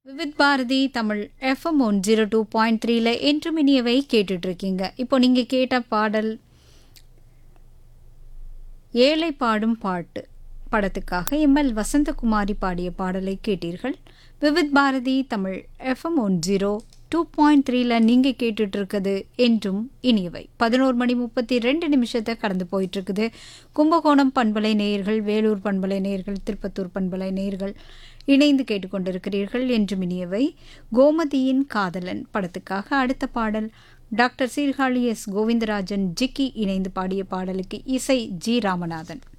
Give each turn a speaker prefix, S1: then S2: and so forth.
S1: Vividh Bharati Tamil FM one zero two point த்ரீல என்றும் இனியவை கேட்டுட்டு இருக்கீங்க இப்போ நீங்க கேட்ட பாடல் ஏழை பாடும் பாட்டு படத்துக்காக எம்எல் வசந்தகுமாரி பாடிய பாடலை கேட்டீர்கள் Vividh Bharati Tamil FM one zero two point த்ரீல நீங்க கேட்டுட்டு இருக்குது என்றும் இனியவை பதினோரு மணி முப்பத்தி ரெண்டு நிமிஷத்தை கடந்து போயிட்டு இருக்குது கும்பகோணம் பண்பலை நேயர்கள் வேலூர் பண்பலை நேயர்கள் திருப்பத்தூர் பண்பலை நேயர்கள் இணைந்து கேட்டுக்கொண்டிருக்கிறீர்கள் என்றும் இனியவை கோமதியின் காதலன் படத்துக்காக அடுத்த பாடல் டாக்டர் சீர்காழி எஸ் கோவிந்தராஜன் ஜிக்கி இணைந்து பாடிய பாடலுக்கு இசை ஜி ராமநாதன்